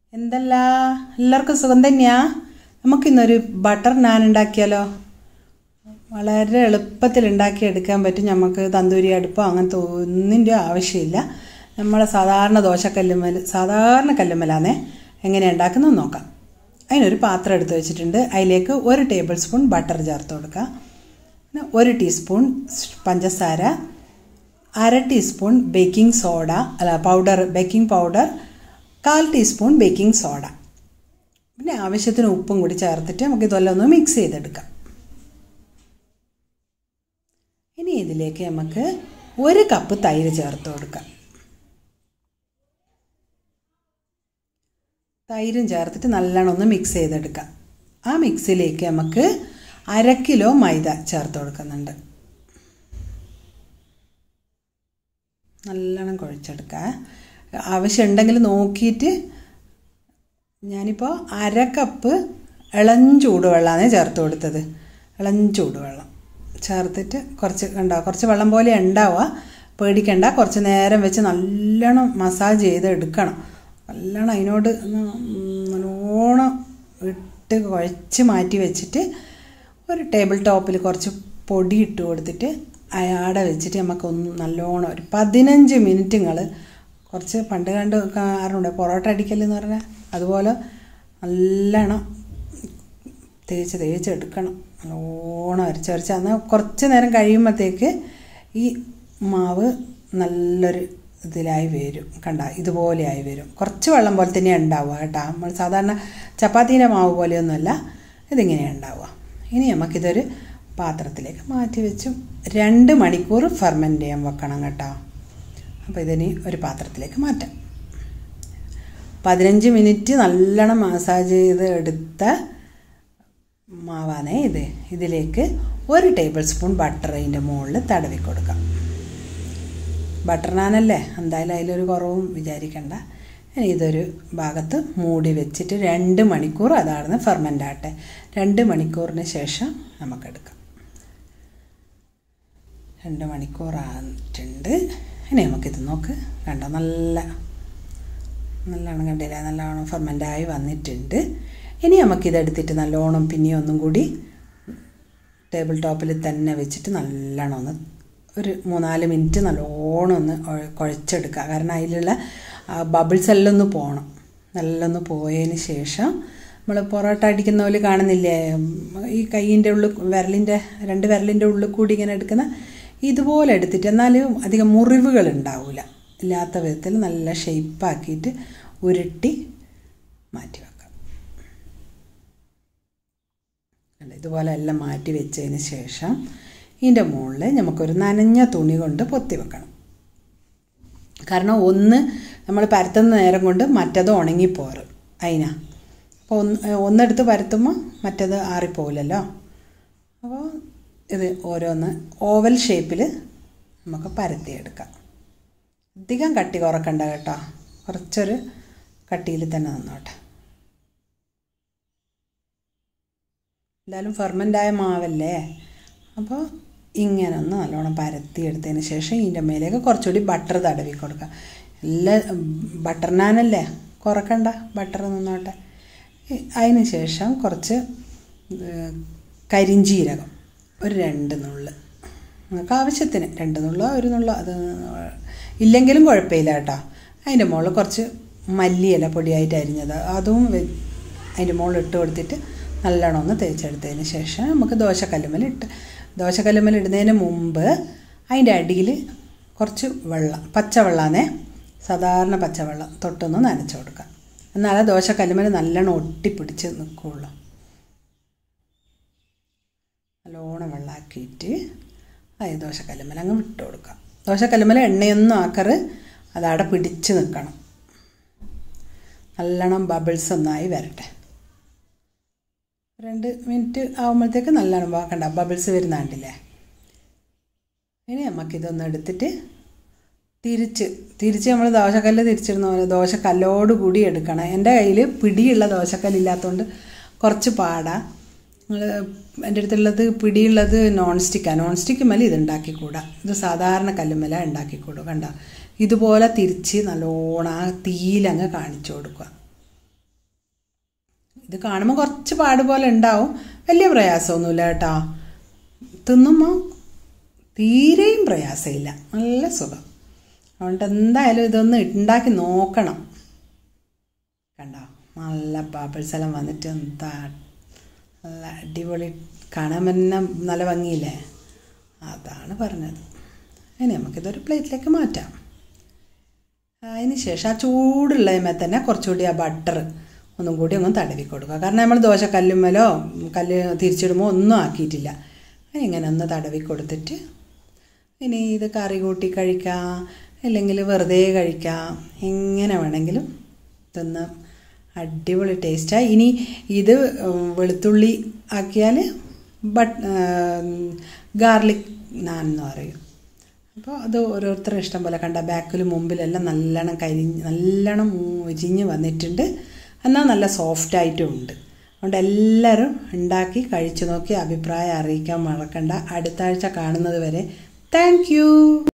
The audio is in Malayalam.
എന്തല്ല എല്ലാവർക്കും സുഖം തന്നെയാ നമുക്കിന്നൊരു ബട്ടർ നാൻ ഉണ്ടാക്കിയാലോ വളരെ എളുപ്പത്തിൽ ഉണ്ടാക്കിയെടുക്കാൻ പറ്റും നമുക്ക് തന്തൂരി അടുപ്പോ അങ്ങനത്തെ ഒന്നിൻ്റെ ആവശ്യമില്ല നമ്മളെ സാധാരണ ദോശക്കല്ലുമ്മൽ സാധാരണ കല്ലുമ്മലാന്നേ എങ്ങനെ ഉണ്ടാക്കുന്നത് നോക്കാം അതിനൊരു പാത്രം എടുത്ത് വെച്ചിട്ടുണ്ട് അതിലേക്ക് ഒരു ടേബിൾ സ്പൂൺ ബട്ടർ ചേർത്ത് കൊടുക്കുക പിന്നെ ഒരു ടീസ്പൂൺ പഞ്ചസാര അര ടീസ്പൂൺ ബേക്കിംഗ് സോഡ അല്ല പൗഡർ ബേക്കിംഗ് പൗഡർ കാൽ ടീസ്പൂൺ ബേക്കിംഗ് സോഡ പിന്നെ ആവശ്യത്തിന് ഉപ്പും കൂടി ചേർത്തിട്ട് നമുക്ക് ഇതെല്ലാം ഒന്ന് മിക്സ് ചെയ്തെടുക്കാം ഇനി ഇതിലേക്ക് നമുക്ക് ഒരു കപ്പ് തൈര് ചേർത്ത് കൊടുക്കാം തൈരും ചേർത്തിട്ട് നല്ലോണം ഒന്ന് മിക്സ് ചെയ്തെടുക്കാം ആ മിക്സിലേക്ക് നമുക്ക് അര കിലോ മൈദ ചേർത്ത് കൊടുക്കുന്നുണ്ട് നല്ലോണം കുഴച്ചെടുക്കുക ആവശ്യമുണ്ടെങ്കിൽ നോക്കിയിട്ട് ഞാനിപ്പോൾ അര കപ്പ് ഇളം ചൂടുവെള്ളമാണ് ചേർത്ത് കൊടുത്തത് ഇളം ചൂടുവെള്ളം ചേർത്തിട്ട് കുറച്ച് കണ്ടോ കുറച്ച് വെള്ളം പോലെ ഉണ്ടാവുക പേടിക്കണ്ട കുറച്ച് നേരം വെച്ച് നല്ലോണം മസാജ് ചെയ്ത് എടുക്കണം നല്ലോണം അതിനോട് നല്ലോണം ഇട്ട് കുഴച്ച് മാറ്റി വെച്ചിട്ട് ഒരു ടേബിൾ ടോപ്പിൽ കുറച്ച് പൊടി ഇട്ട് കൊടുത്തിട്ട് അയാടെ വെച്ചിട്ട് നമുക്കൊന്ന് നല്ലോണം ഒരു പതിനഞ്ച് മിനിറ്റ് നിങ്ങൾ കുറച്ച് പണ്ട് കണ്ട് അറിഞ്ഞൂടെ പൊറോട്ട അടിക്കലെന്ന് പറഞ്ഞാൽ അതുപോലെ നല്ലോണം തേച്ച് തേച്ച് എടുക്കണം നല്ലോണം അരച്ച് അരച്ച് എന്നാൽ കുറച്ച് നേരം കഴിയുമ്പോഴത്തേക്ക് ഈ മാവ് നല്ലൊരു ഇതിലായി വരും കണ്ട ഇതുപോലെയായി വരും കുറച്ച് വെള്ളം പോലെ തന്നെയാണ് ഉണ്ടാവുക കേട്ടോ നമ്മൾ സാധാരണ ചപ്പാത്തീൻ്റെ മാവ് പോലെയൊന്നുമല്ല ഇതിങ്ങനെയാണ് ഉണ്ടാവുക ഇനി നമുക്കിതൊരു പാത്രത്തിലേക്ക് മാറ്റി വെച്ചു രണ്ട് മണിക്കൂർ ഫെർമെൻറ്റ് ചെയ്യാൻ വെക്കണം കേട്ടോ അപ്പോൾ ഇതിനി ഒരു പാത്രത്തിലേക്ക് മാറ്റാം പതിനഞ്ച് മിനിറ്റ് നല്ലോണം മസാജ് ചെയ്ത് എടുത്ത മാവാണേ ഇത് ഇതിലേക്ക് ഒരു ടേബിൾ സ്പൂൺ ബട്ടർ അതിൻ്റെ മുകളിൽ തടവി കൊടുക്കാം ബട്ടർ നാനല്ലേ എന്തായാലും അതിലൊരു കുറവും വിചാരിക്കണ്ട ഇനി ഇതൊരു ഭാഗത്ത് മൂടി വെച്ചിട്ട് രണ്ട് മണിക്കൂർ അതാണ് ഫെർമെൻ്റ് ആട്ടെ രണ്ട് മണിക്കൂറിന് ശേഷം നമുക്കെടുക്കാം രണ്ട് മണിക്കൂർ ആയിട്ടുണ്ട് ഇനി നമുക്കിത് നോക്ക് കണ്ടോ നല്ല നല്ലോണം കണ്ടില്ല നല്ലോണം ഫെർമെൻ്റായി വന്നിട്ടുണ്ട് ഇനി നമുക്കിതെടുത്തിട്ട് നല്ലോണം പിന്നെയും ഒന്നും കൂടി ടേബിൾ ടോപ്പിൽ തന്നെ വെച്ചിട്ട് നല്ലോണം ഒന്ന് ഒരു മൂന്നാല് മിനിറ്റ് നല്ലോണം ഒന്ന് കുഴച്ചെടുക്കുക കാരണം അതിലുള്ള ബബിൾസ് എല്ലാം ഒന്ന് പോകണം നല്ലൊന്ന് പോയതിന് ശേഷം നമ്മൾ പൊറോട്ട അടിക്കുന്ന പോലെ കാണുന്നില്ലേ ഈ കൈയിൻ്റെ ഉള്ളിൽ വിരലിൻ്റെ രണ്ട് വിരലിൻ്റെ ഉള്ളിൽ കൂടി ഇങ്ങനെ എടുക്കുന്ന ഇതുപോലെ എടുത്തിട്ട് എന്നാലും അധികം മുറിവുകൾ ഉണ്ടാവില്ല ഇല്ലാത്ത വിധത്തിൽ നല്ല ഷെയ്പ്പാക്കിയിട്ട് ഉരുട്ടി മാറ്റി വെക്കാം ഇതുപോലെ എല്ലാം മാറ്റി വെച്ചതിന് ശേഷം ഇതിൻ്റെ മുകളിൽ നമുക്കൊരു നനഞ്ഞ തുണി കൊണ്ട് പൊത്തി വെക്കണം കാരണം ഒന്ന് നമ്മൾ പരത്തുന്ന നേരം കൊണ്ട് മറ്റത് ഉണങ്ങിപ്പോറ് അതിനാ അപ്പോൾ ഒന്ന് ഒന്നെടുത്ത് പരത്തുമ്പോൾ മറ്റത് ആറിപ്പോവില്ലല്ലോ അപ്പോൾ ഇത് ഓരോന്ന് ഓവൽ ഷേപ്പിൽ നമുക്ക് പരത്തിയെടുക്കാം അധികം കട്ടി കുറക്കണ്ട കേട്ടോ കുറച്ചൊരു കട്ടിയിൽ തന്നെ നിന്നോട്ടെ എന്തായാലും ഫെർമെൻ്റായ മാവല്ലേ അപ്പോൾ ഇങ്ങനെ ഒന്ന് നല്ലോണം പരത്തി എടുത്തതിന് ശേഷം ഇതിൻ്റെ മേലേക്ക് കുറച്ചുകൂടി ബട്ടർ തടവി കൊടുക്കുക എല്ലാം ബട്ടർ നാനല്ലേ കുറക്കണ്ട ബട്ടർ നിന്നോട്ടെ അതിന് ശേഷം കുറച്ച് കരിഞ്ചീരകം ഒരു രണ്ട് നുള്ള് നിങ്ങൾക്ക് ആവശ്യത്തിന് രണ്ട് നുള്ള ഒരു നുള്ള അത് ഇല്ലെങ്കിലും കുഴപ്പമില്ല കേട്ടോ അതിൻ്റെ മുകളിൽ കുറച്ച് മല്ലിയില പൊടിയായിട്ട് അരിഞ്ഞത് അതും അതിൻ്റെ മുകളിൽ ഇട്ട് കൊടുത്തിട്ട് നല്ലോണം ഒന്ന് തേച്ചെടുത്തതിന് ശേഷം നമുക്ക് ദോശക്കല്ലുമ്മൽ ഇട്ട് ദോശക്കല്ലുമ്മൽ ഇടുന്നതിന് മുമ്പ് അതിൻ്റെ അടിയിൽ കുറച്ച് വെള്ളം പച്ചവെള്ളാന്നേ സാധാരണ പച്ചവെള്ളം തൊട്ടൊന്ന് നനച്ച് കൊടുക്കാം എന്നാലേ ദോശക്കല്ലുമ്മൽ നല്ലോണം ഒട്ടിപ്പിടിച്ച് നിൽക്കുകയുള്ളൂ നല്ലോണം വെള്ളമാക്കിയിട്ട് അത് ദോശക്കല്ലുമ്മൽ അങ്ങ് വിട്ട് കൊടുക്കാം ദോശക്കല്ലുമ്മൽ എണ്ണയൊന്നും ആക്കറ് അതവിടെ പിടിച്ച് നിൽക്കണം നല്ലോണം ബബിൾസ് ഒന്നായി വരട്ടെ രണ്ട് മിനിറ്റ് ആകുമ്പോഴത്തേക്ക് നല്ലോണം വാക്കണ്ട ബബിൾസ് വരുന്നാണ്ടില്ലേ ഇനി നമുക്കിതൊന്ന് എടുത്തിട്ട് തിരിച്ച് തിരിച്ച് നമ്മൾ ദോശക്കല്ല് തിരിച്ചിരുന്ന പോലെ ദോശക്കല്ലോട് കൂടി എടുക്കണം എൻ്റെ കയ്യിൽ പിടിയുള്ള ദോശക്കല്ലില്ലാത്തതുകൊണ്ട് കുറച്ച് പാടാ നിങ്ങൾ എൻ്റെ അടുത്തുള്ളത് പിടിയുള്ളത് നോൺ സ്റ്റിക്കാണ് നോൺ സ്റ്റിക്ക് മേലെ ഇത് ഉണ്ടാക്കിക്കൂടാ ഇത് സാധാരണ കല്ലുമല ഉണ്ടാക്കിക്കൂടും കണ്ട ഇതുപോലെ തിരിച്ച് നല്ലോണം ആ തീയിലങ്ങ് കാണിച്ചു കൊടുക്കുക ഇത് കാണുമ്പോൾ കുറച്ച് പാട് പോലെ ഉണ്ടാവും വലിയ പ്രയാസമൊന്നുമില്ല കേട്ടോ തിന്നുമ്പോൾ തീരെയും പ്രയാസമില്ല നല്ല സുഖം അതുകൊണ്ട് എന്തായാലും ഇതൊന്ന് ഉണ്ടാക്കി നോക്കണം കണ്ടോ നല്ല ബബിൾസ് എല്ലാം വന്നിട്ട് എന്താ നല്ല അടിപൊളി കാണാൻ തന്നെ നല്ല ഭംഗിയില്ലേ അതാണ് പറഞ്ഞത് ഇനി നമുക്കിതൊരു പ്ലേറ്റിലേക്ക് മാറ്റാം അതിന് ശേഷം ആ ചൂടുള്ളതിന്മേ തന്നെ കുറച്ചുകൂടി ആ ബട്ടർ ഒന്നും കൂടി ഒന്ന് തടവി കൊടുക്കുക കാരണം നമ്മൾ ദോശക്കല്ലുമ്മലോ കല്ല് തിരിച്ചിടുമ്പോൾ ഒന്നും ആക്കിയിട്ടില്ല ഇങ്ങനെ ഒന്ന് തടവി കൊടുത്തിട്ട് ഇനി ഇത് കറി കൂട്ടി കഴിക്കാം അല്ലെങ്കിൽ വെറുതെ കഴിക്കാം എങ്ങനെ വേണമെങ്കിലും തിന്ന് അടിപൊളി ടേസ്റ്റാണ് ഇനി ഇത് വെളുത്തുള്ളി ആക്കിയാൽ ബട്ട് ഗാർലിക് നാൻ എന്ന് പറയും അപ്പോൾ അത് ഓരോരുത്തരുടെ ഇഷ്ടം പോലെ കണ്ട ബാക്കിലും മുമ്പിലെല്ലാം നല്ലോണം കരിഞ്ഞ് നല്ലോണം മുരിഞ്ഞ് വന്നിട്ടുണ്ട് എന്നാൽ നല്ല സോഫ്റ്റായിട്ടും ഉണ്ട് അതുകൊണ്ട് എല്ലാവരും ഉണ്ടാക്കി കഴിച്ചു നോക്കി അഭിപ്രായം അറിയിക്കാൻ മറക്കണ്ട അടുത്ത ആഴ്ച കാണുന്നത് വരെ താങ്ക്